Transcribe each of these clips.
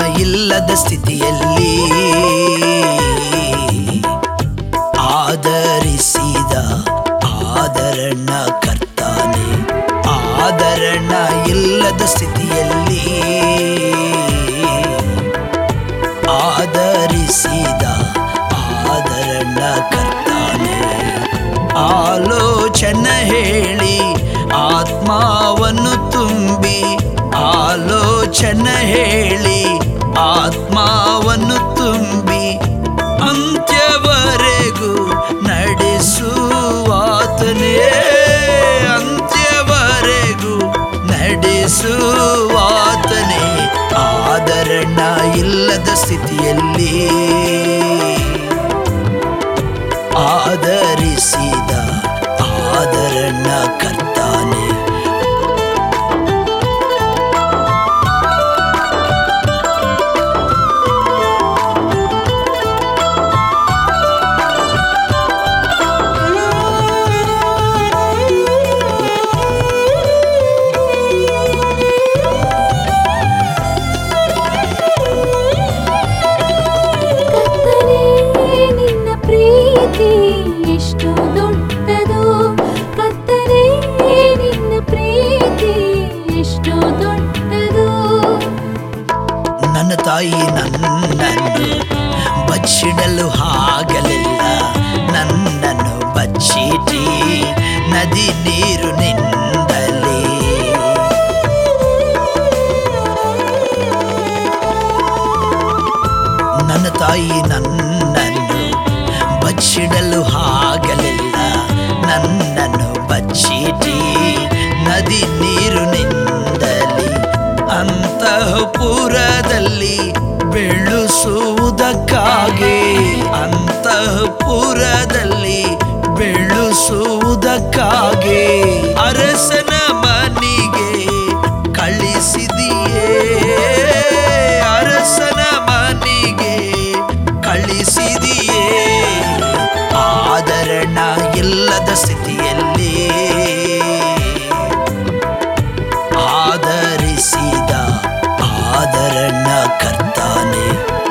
ಇಲ್ಲದ ಸ್ಥಿತಿಯಲ್ಲಿ ಆದರಿಸಿದ ಆದರಣ ಕರ್ತಾನೆ ಆದರಣ ಇಲ್ಲದ ಸ್ಥಿತಿಯಲ್ಲಿ ಆದರಿಸಿದ ಆದರಣ ಕರ್ತಾನೆ ಆಲೋಚನೆ ಹೇಳಿ ಆತ್ಮವನ್ನು ತುಂಬಿ ಆಲೋಚನೆ ಹೇಳಿ ಆತ್ಮವನ್ನು ತುಂಬಿ ಅಂತ್ಯವರೆಗೂ ನಡೆಸುವಾತನೇ ಅಂತ್ಯವರೆಗೂ ನಡೆಸುವಾತನೇ ಆದರಣ ಇಲ್ಲದ ಸ್ಥಿತಿಯಲ್ಲಿ ಆದರಿಸಿದ ಆದರಣ ಕರ್ತಾನೆ ಕತ್ತಲೆ ನಿನ್ನ ಪ್ರೀತಿ ಎಷ್ಟು ದೊಡ್ಡದು ಕತ್ತಲೆ ನಿನ್ನ ಪ್ರೀತಿ ಎಷ್ಟು ದೊಡ್ಡದು ನನ್ನ ತಾಯಿ ನನ್ನನ್ನು ಬಚ್ಚಿಡಲು ಆಗಲಿಲ್ಲ ನನ್ನನ್ನು ಬಚ್ಚಿಟಿ ನದಿ ನೀರು ನಿಂದಲೇ ನನ್ನ ತಾಯಿ ನನ್ನನ್ನು ಬಚ್ಚಿಡಲು ಆಗಲಿಲ್ಲ ನನ್ನನ್ನು ಬಚ್ಚಿಟಿ ನದಿ ನೀರು ನಿಂದಲಿ ಅಂತಃಪುರದಲ್ಲಿ ಬೆಳೆಸುವುದಕ್ಕಾಗಿ ಅಂತಃಪುರದಲ್ಲಿ ಬೆಳೆಸುವುದಕ್ಕಾಗಿ ಅರಸನ ಮನಿಗೆ ಕಳಿಸಿದಿಯೇ ಅರಸನ ಮನಿಗೆ ಕಳಿಸಿದಿಯೇ ಆದರಣ ಇಲ್ಲದ ಸ್ಥಿತಿಯಲ್ಲಿ ಆದರಿಸಿದ ಆದರಣ ಕರ್ತಾನೆ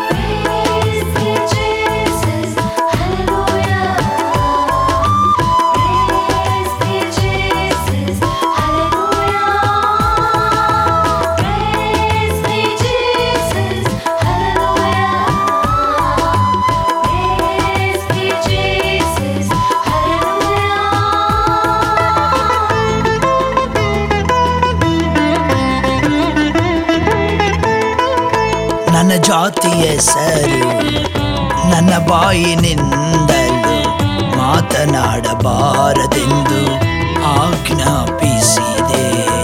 ನನ್ನ ಜಾತಿಯ ಹೆಸರು ನನ್ನ ಬಾಯಿನಿಂದಲೂ ಮಾತನಾಡಬಾರದೆಂದು ಆಜ್ಞಾಪಿಸಿದೆ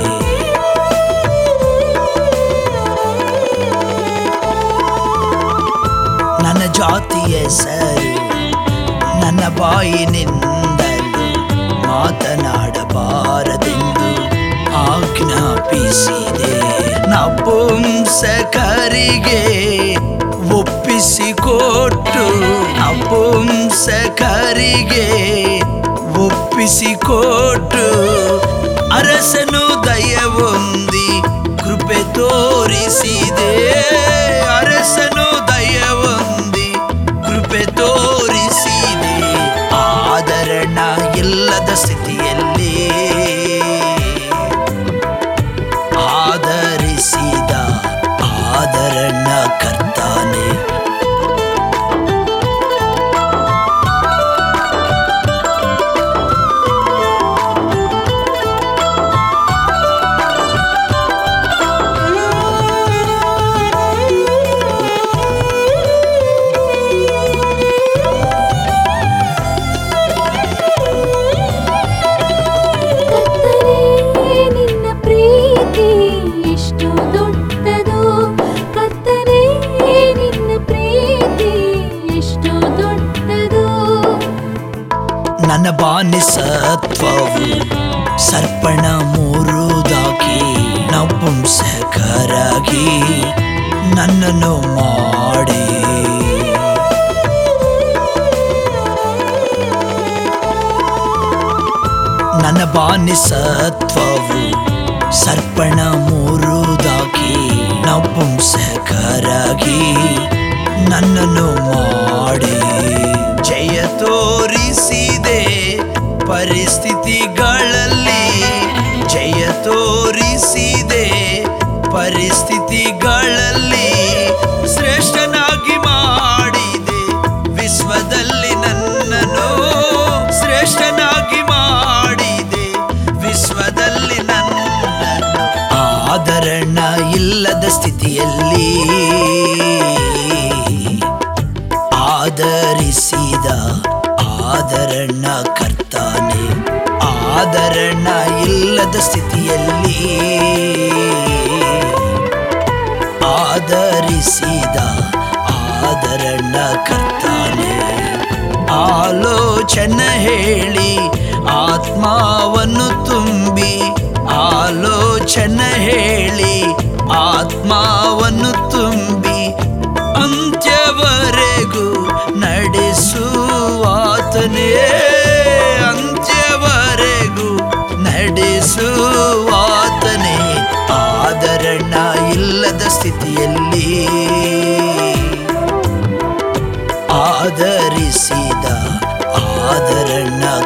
ನನ್ನ ಜಾತಿಯ ಹೆಸರು ನನ್ನ ಬಾಯಿನಿಂದಲೂ ಮಾತನಾಡಬಾರದೆಂದು ಆಜ್ಞಾಪಿಸಿದೆ ನಪುಂಸಕರಿಗೆ ಒಪ್ಪಿಸಿಕೊಟ್ಟು ನಪುಂಸಕರಿಗೆ ಒಪ್ಪಿಸಿಕೊಟ್ಟು ಅರಸನು ದಯವೊಂದಿ ಕೃಪೆ ತೋರಿಸಿದೆ ಅರಸನು ದಯವೊಂದಿ ಕೃಪೆ ತೋರಿಸಿದೆ ಆದರಣ ಇಲ್ಲದ ಸ್ಥಿತಿಯಲ್ಲಿ ಆದರಿಸಿದ ಆದರಣ ಕರ್ತಾನೆ ಕತ್ತಲೆ ನಿನ್ನ ಪ್ರೀತಿ ಎಷ್ಟು ದೊಡ್ಡದು ಕತ್ತಲೆ ನಿನ್ನ ಪ್ರೀತಿ ಎಷ್ಟು ದೊಡ್ಡದು ನನ್ನ ಬಾನಿಸತ್ವವು ಸರ್ಪಣ ಮೂರುದಾಗಿ ನಪುಂಸಕರಾಗಿ ನನ್ನನ್ನು ಮಾಡಿ ನನ್ನ ಬಾನಿಸತ್ವವು ಸರ್ಪಣ ಮೂರುದಾಗಿ ನಪುಂಸಕರಾಗಿ ನನ್ನನ್ನು ಮಾಡಿ ಜಯ ತೋರಿಸಿದೆ ಪರಿಸ್ಥಿತಿಗಳಲ್ಲಿ ಜಯ ತೋರಿಸಿದೆ ಪರಿಸ್ಥಿತಿಗಳಲ್ಲಿ ಶ್ರೇಷ್ಠನಾಗಿ ಮಾಡಿದೆ ವಿಶ್ವದಲ್ಲಿ ನನ್ನನ್ನು ಶ್ರೇಷ್ಠನಾಗಿ ಮಾಡಿದೆ ವಿಶ್ವದಲ್ಲಿ ನನ್ನನ್ನು ಆದರಣ ಇಲ್ಲದ ಸ್ಥಿತಿಯಲ್ಲಿ ಆದರಿಸಿದ ಆದರಣ ಕರ್ತಾನೆ ಆದರಣ ಇಲ್ಲದ ಸ್ಥಿತಿಯಲ್ಲಿ ಆದರಿಸಿದ ಆದರಣ ಕರ್ತಾನೆ ಆಲೋಚನೆ ಹೇಳಿ ಆತ್ಮವನ್ನು ತುಂಬಿ ಆಲೋಚನೆ ಹೇಳಿ ಆತ್ಮವನ್ನು ತುಂಬಿ ಅಂತ್ಯವರೆಗೂ ನಡೆಸುವಾತನೇ ಅಂತ್ಯವರೆಗೂ ನಡೆಸುವಾತನೇ ಆದರಣ ಇಲ್ಲದ ಸ್ಥಿತಿಯಲ್ಲಿ ಆದರಿಸಿದ ಆದರಣ